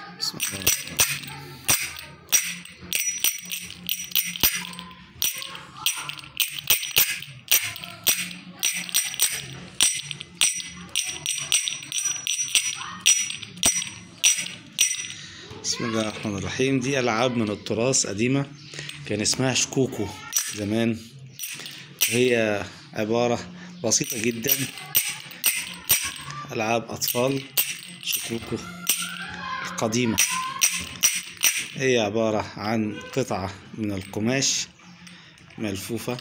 بسم الله الرحمن الرحيم بسم الله الرحمن الرحيم دي ألعاب من التراث قديمة كان اسمها شكوكو زمان هي عبارة بسيطة جدا ألعاب أطفال شكوكو القديمة هي عبارة عن قطعة من القماش ملفوفة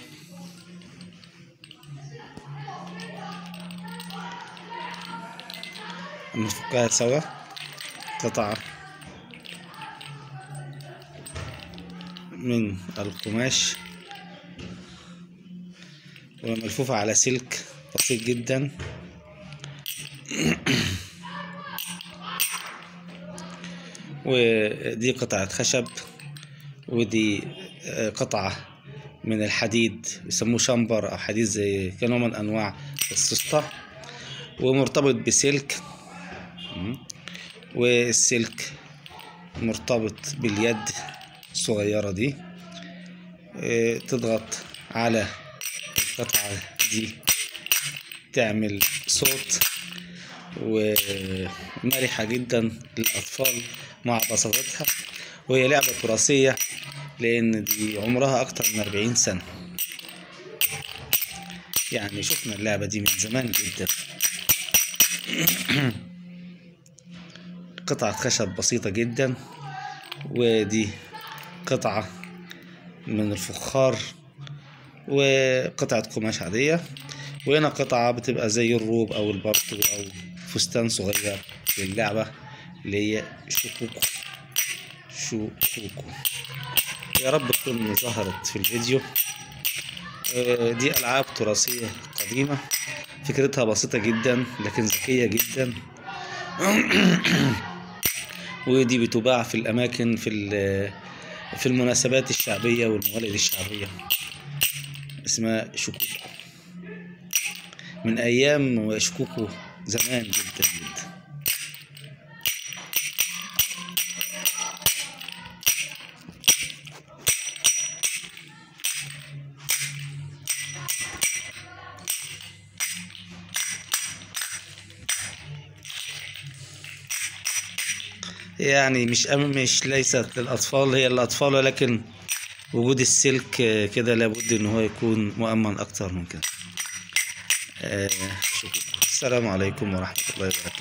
نفكها سوا قطعة من القماش وملفوفة على سلك بسيط جدا ودي قطعة خشب ودي آه، قطعة من الحديد يسموه شمبر أو حديد زي كنوع من أنواع السوسته ومرتبط بسلك مم. والسلك مرتبط باليد الصغيرة دي آه، تضغط على القطعة دي تعمل صوت ومرحة جدا للأطفال مع بساطتها وهي لعبة تراثية لأن دي عمرها أكتر من أربعين سنة يعني شفنا اللعبة دي من زمان جدا قطعة خشب بسيطة جدا ودي قطعة من الفخار وقطعة قماش عادية وهنا قطعة بتبقى زي الروب أو البرطو أو فستان صغير للعبة اللي هي شكوكو شكوكو يا رب تكون ظهرت في الفيديو آه، دي ألعاب تراثية قديمة فكرتها بسيطة جدا لكن ذكية جدا ودي بتباع في الأماكن في ال- في المناسبات الشعبية والموالد الشعبية اسمها شكوكو من أيام شكوكو زمان جدا جدا يعني مش أم مش ليست للأطفال هي للأطفال ولكن وجود السلك آه، كده لابد إن هو يكون مؤمن أكتر من كده آه، شكرا السلام عليكم ورحمة الله وبركاته